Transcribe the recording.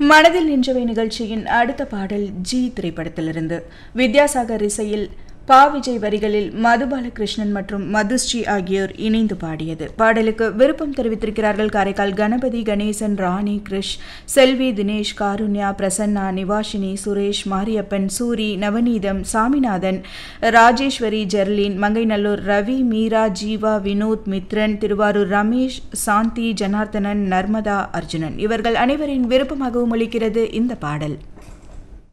மனதில் நின்றவை நிகழ்ச்சியின் அடுத்த பாடல் ஜி திரைப்படத்திலிருந்து வித்யாசாகர் இசையில் பா விஜய் வரிகளில் மதுபாலகிருஷ்ணன் மற்றும் மதுஸ்ரீ ஆகியோர் இணைந்து பாடியது பாடலுக்கு விருப்பம் தெரிவித்திருக்கிறார்கள் காரைக்கால் கணபதி கணேசன் ராணி கிருஷ் செல்வி தினேஷ் காருண்யா பிரசன்னா நிவாஷினி சுரேஷ் மாரியப்பன் சூரி நவநீதம் சாமிநாதன் ராஜேஸ்வரி ஜெர்லின் மங்கைநல்லூர் ரவி மீரா ஜீவா வினோத் மித்ரன் திருவாரூர் ரமேஷ் சாந்தி ஜனார்த்தனன் நர்மதா அர்ஜுனன் இவர்கள் அனைவரின் விருப்பமாகவும் ஒலிக்கிறது இந்த பாடல்